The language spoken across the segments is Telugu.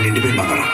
నిండిపోయి బంగారం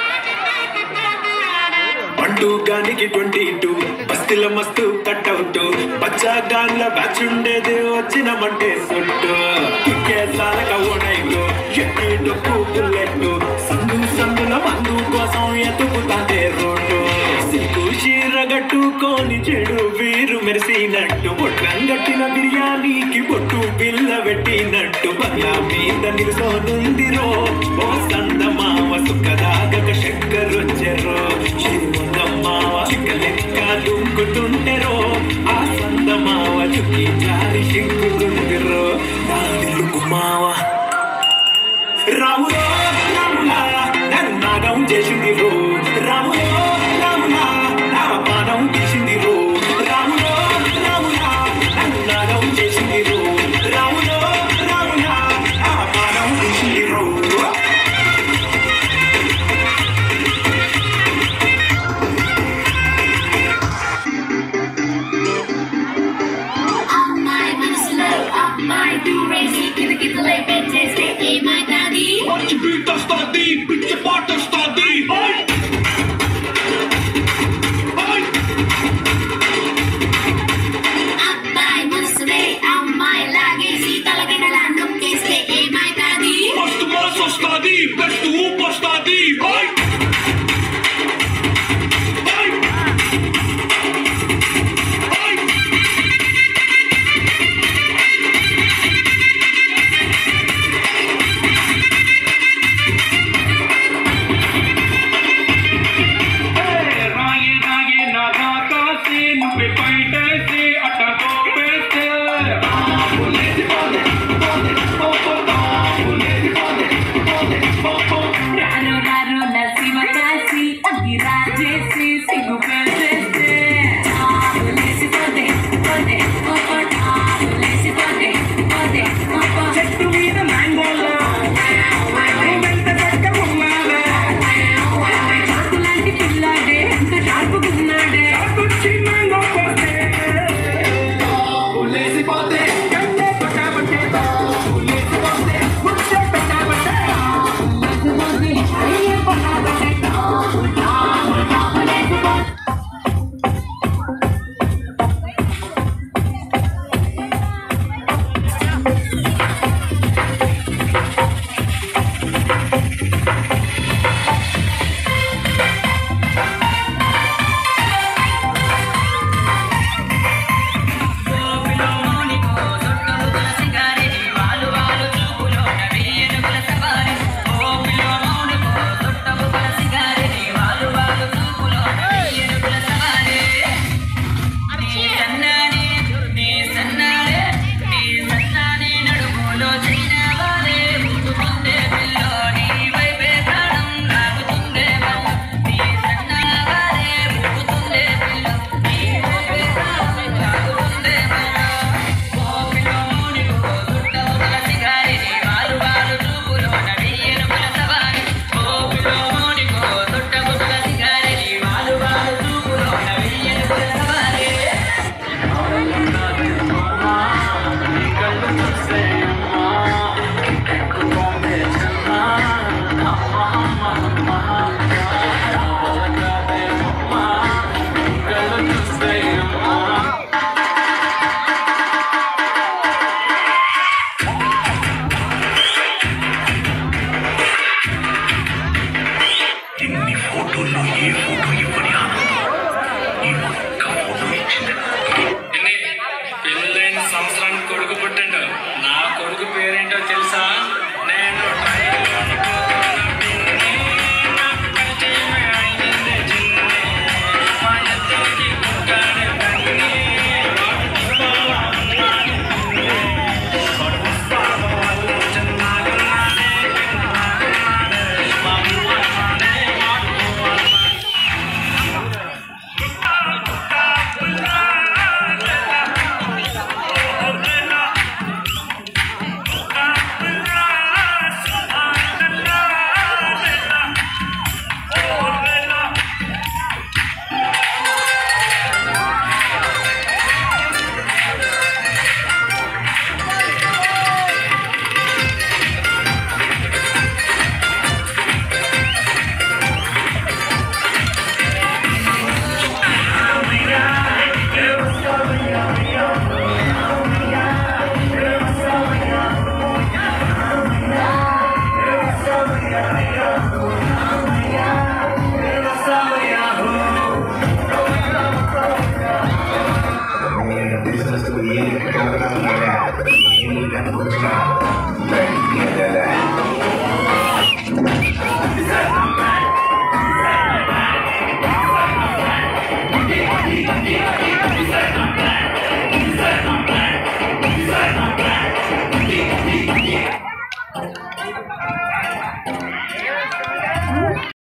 పండు గానికి ట్వంటీ టూ బస్తిల మస్తు కట్అవుట్ బచ్చా గాన్ల బ్యాచ్ ఉండేది వచ్చినమంటే సుట్టు కిక్కే సాలక ఓనైటు ఎట్టి డొక్కు బుల్లెట్ సందు సందుల మందు కోసం ఎతుకుతాంటే రోడ్డు సిగ్గు చీర గట్టుకొని చెడు వీరు మెరిసినట్టు బొట్లంగట్టిన బిర్యానీకి బొట్టు బిల్ల పెట్టినట్టు బంగ్లా మీద నిలుసోనుందిరో ఓ సందమామ సుఖదాగక చక్కర్ వచ్చెరో చిరుమందమ్మావ చిక్కలెక్క దుంకుతుంటెరో ఆ సందమావ చుక్కి జారి సిగ్గుతుందిరో నాదిలు కుమావ రాములో రాములా నన్ను నాగం చేసింది రో రాములో రాములా నా పానం తీసింది రో రాములో రాములా నన్ను నాగం చేసింది రో రాములో రాములా నా పానం తీసింది రో Amai man slow, amai do crazy, kita kita lebih tasty, eh my daddy. Pode vir, tá, tá, bitch, bota,